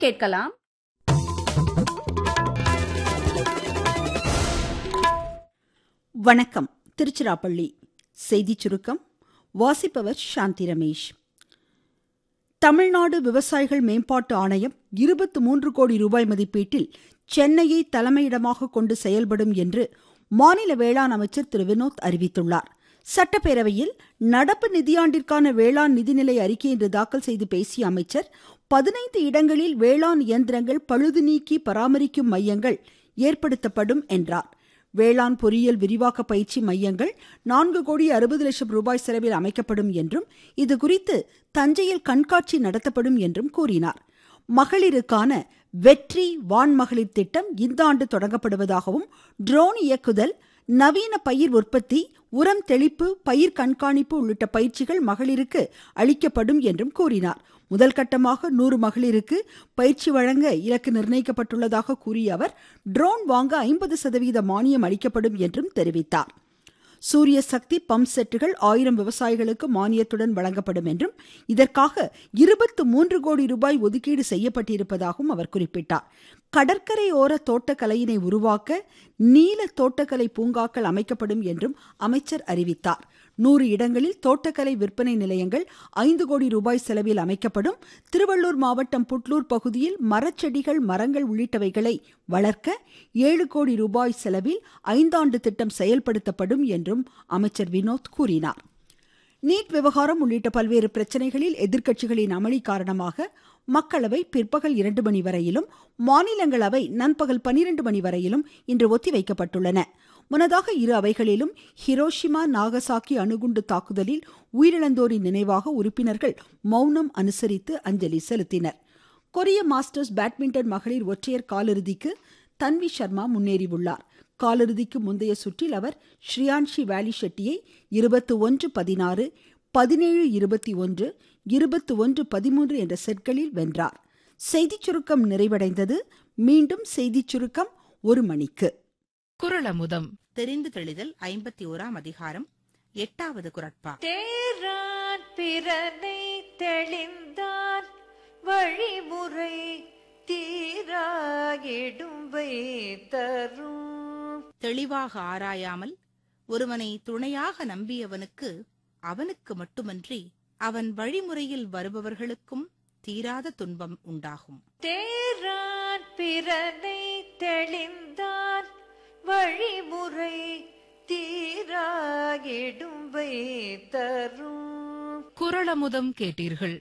கேட்கலாம் வணக்கம் திருச்சிராப்பள்ளி செய்திச் சுருக்கம் வாசிப்பவர் சாந்தி ரமேஷ் தமிழ்நாடு விவசாயிகள் மேம்பாட்டு ஆணையம் இருபத்து மூன்று கோடி ரூபாய் மதிப்பீட்டில் சென்னையை தலைமையிடமாக கொண்டு செயல்படும் என்று மாநில வேளாண் அமைச்சர் திரு வினோத் அறிவித்துள்ளார் சட்டப்பேரவையில் நடப்பு நிதியாண்டிற்கான வேளாண் நிதிநிலை அறிக்கை இன்று தாக்கல் செய்து பேசிய அமைச்சர் பதினைந்து இடங்களில் வேளாண் இயந்திரங்கள் பழுது நீக்கி பராமரிக்கும் மையங்கள் ஏற்படுத்தப்படும் என்றார் வேளாண் பொறியியல் விரிவாக்க பயிற்சி மையங்கள் நான்கு கோடி அறுபது லட்சம் ரூபாய் செலவில் அமைக்கப்படும் என்றும் இதுகுறித்து தஞ்சையில் கண்காட்சி நடத்தப்படும் என்றும் கூறினார் மகளிருக்கான வெற்றி வான்மகளிர் திட்டம் இந்த ஆண்டு தொடங்கப்படுவதாகவும் ட்ரோன் இயக்குதல் நவீன பயிர் உற்பத்தி உரம் தெளிப்பு பயிர் கண்காணிப்பு உள்ளிட்ட பயிற்சிகள் மகளிருக்கு அளிக்கப்படும் என்றும் கூறினார் முதல் கட்டமாக நூறு மகளிருக்கு பயிற்சி வழங்க இலக்கு நிர்ணயிக்கப்பட்டுள்ளதாக கூறிய அவர் ட்ரோன் வாங்க ஐம்பது சதவீத மானியம் அளிக்கப்படும் என்றும் தெரிவித்தார் சூரிய சக்தி பம்ப் செட்டுகள் ஆயிரம் விவசாயிகளுக்கு மானியத்துடன் வழங்கப்படும் என்றும் இதற்காக இருபத்து மூன்று கோடி ரூபாய் ஒதுக்கீடு செய்யப்பட்டிருப்பதாகவும் அவர் குறிப்பிட்டார் கடற்கரை ஓர தோட்டக்கலையினை உருவாக்க நீல தோட்டக்கலை பூங்காக்கள் அமைக்கப்படும் என்றும் அமைச்சர் அறிவித்தார் நூறு இடங்களில் தோட்டக்கலை விற்பனை நிலையங்கள் ஐந்து கோடி ரூபாய் செலவில் அமைக்கப்படும் திருவள்ளூர் மாவட்டம் புட்லூர் பகுதியில் மரச்செடிகள் மரங்கள் உள்ளிட்டவைகளை வளர்க்க ஏழு கோடி ரூபாய் செலவில் ஐந்தாண்டு திட்டம் செயல்படுத்தப்படும் என்றும் அமைச்சர் வினோத் கூறினார் நீட் விவகாரம் உள்ளிட்ட பல்வேறு பிரச்சனைகளில் எதிர்க்கட்சிகளின் அமளி காரணமாக மக்களவை பிற்பகல் இரண்டு மணி வரையிலும் மாநிலங்களவை நண்பகல் பனிரெண்டு மணி வரையிலும் இன்று ஒத்திவைக்கப்பட்டுள்ளன முன்னதாக இரு அவைகளிலும் ஹிரோஷிமா நாகசாக்கி அணுகுண்டு தாக்குதலில் உயிரிழந்தோரின் நினைவாக உறுப்பினர்கள் மௌனம் அனுசரித்து அஞ்சலி செலுத்தினர் கொரிய மாஸ்டர்ஸ் பேட்மிண்டன் மகளிர் ஒற்றையர் காலிறுதிக்கு தன்வி சர்மா முன்னேறியுள்ளார் காலிறுதிக்கு முந்தைய சுற்றில் அவர் ஸ்ரீயான்ஷி வேலி ஷெட்டியை இருபத்தி ஒன்று பதினாறு பதினேழு இருபத்தி ஒன்று இருபத்தி ஒன்று பதிமூன்று என்ற செட்களில் வென்றார் செய்திச் சுருக்கம் நிறைவடைந்தது மீண்டும் செய்திச் சுருக்கம் ஒரு மணிக்கு குரலமுதம் தெரிந்து தெளிதல் ஐம்பத்தி ஓராம் அதிகாரம் எட்டாவது குரட்பா தேரான் பிறனை தெளிந்தான் வழிமுறை தீராகிடும்பை தரும் தெளிவாக ஆராயாமல் ஒருவனை துணையாக நம்பியவனுக்கு அவனுக்கு மட்டுமன்றி அவன் வழிமுறையில் வருபவர்களுக்கும் தீராத துன்பம் உண்டாகும் தேரான் பிறனை தெளிந்தான் வழிமுறை தீராகிடும்பை தரும் குரலமுதம் கேட்டீர்கள்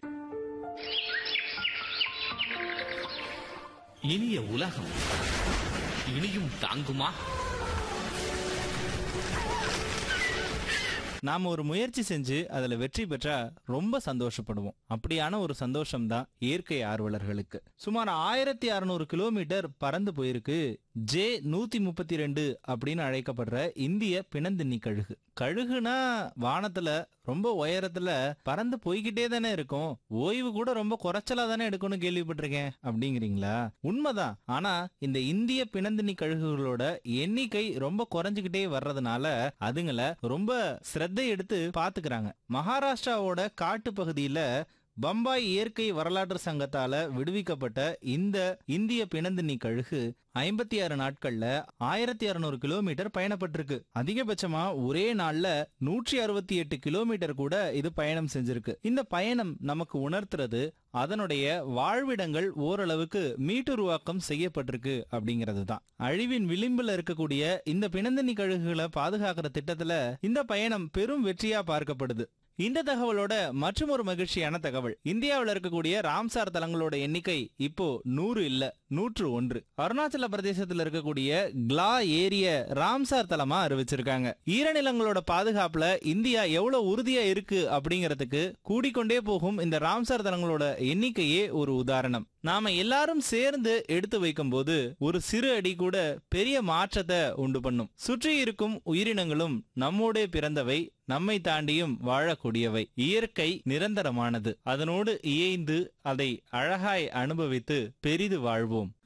இனிய உலகம் இனியும் தாங்குமா நாம ஒரு முயற்சி செஞ்சு அதுல வெற்றி பெற்றா ரொம்ப சந்தோஷப்படுவோம் அப்படியான ஒரு சந்தோஷம் தான் இயற்கை ஆர்வலர்களுக்கு சுமார் ஆயிரத்தி அறுநூறு கிலோமீட்டர் பறந்து போயிருக்கு ஜே நூத்தி முப்பத்தி ரெண்டு அப்படின்னு அழைக்கப்படுற இந்திய பிணந்தின்னி கழுகு கழுகுனா வானத்துல ரொம்ப உயரத்துல பறந்து போய்கிட்டே தானே இருக்கும் ஓய்வு கூட ரொம்ப குறைச்சலா தானே எடுக்கணும்னு கேள்விப்பட்டிருக்கேன் அப்படிங்கிறீங்களா உண்மைதான் ஆனா இந்த இந்திய பிணந்தின்னி கழுகுகளோட எண்ணிக்கை ரொம்ப குறைஞ்சுகிட்டே வர்றதுனால அதுங்கள ரொம்ப சிரத்தை எடுத்து பாத்துக்கிறாங்க மகாராஷ்டிராவோட காட்டு பகுதியில பம்பாய் இயற்கை வரலாற்று சங்கத்தால விடுவிக்கப்பட்ட இந்த இந்திய பிணந்தின்னி கழுகு ஐம்பத்தி ஆறு நாட்கள்ல ஆயிரத்தி அறுநூறு கிலோமீட்டர் பயணப்பட்டிருக்கு அதிகபட்சமா ஒரே நாள்ல நூற்றி அறுபத்தி எட்டு கிலோமீட்டர் கூட இது பயணம் செஞ்சிருக்கு இந்த பயணம் நமக்கு உணர்த்துறது அதனுடைய வாழ்விடங்கள் ஓரளவுக்கு மீட்டுருவாக்கம் செய்யப்பட்டிருக்கு அப்படிங்கிறது தான் அழிவின் விளிம்புல இருக்கக்கூடிய இந்த பிணந்தினி கழுகுகளை பாதுகாக்கிற திட்டத்துல இந்த பயணம் பெரும் வெற்றியா பார்க்கப்படுது இந்த தகவலோட மற்றும் ஒரு மகிழ்ச்சியான தகவல் இந்தியாவில் இருக்கக்கூடிய ராம்சார் தலங்களோட எண்ணிக்கை இப்போ நூறு இல்ல நூற்று ஒன்று அருணாச்சல பிரதேசத்தில் இருக்கக்கூடிய கிளா ஏரிய ராம்சார் தலமா அறிவிச்சிருக்காங்க ஈரநிலங்களோட பாதுகாப்புல இந்தியா எவ்வளவு உறுதியா இருக்கு அப்படிங்கறதுக்கு கூடிக்கொண்டே போகும் இந்த ராம்சார் தலங்களோட எண்ணிக்கையே ஒரு உதாரணம் நாம எல்லாரும் சேர்ந்து எடுத்து வைக்கும் போது ஒரு சிறு அடி கூட பெரிய மாற்றத்தை உண்டு பண்ணும் சுற்றி இருக்கும் உயிரினங்களும் நம்மோடே பிறந்தவை நம்மை தாண்டியும் வாழக்கூடியவை இயற்கை நிரந்தரமானது அதனோடு இயைந்து அதை அழகாய் அனுபவித்து பெரிது வாழ்வோம்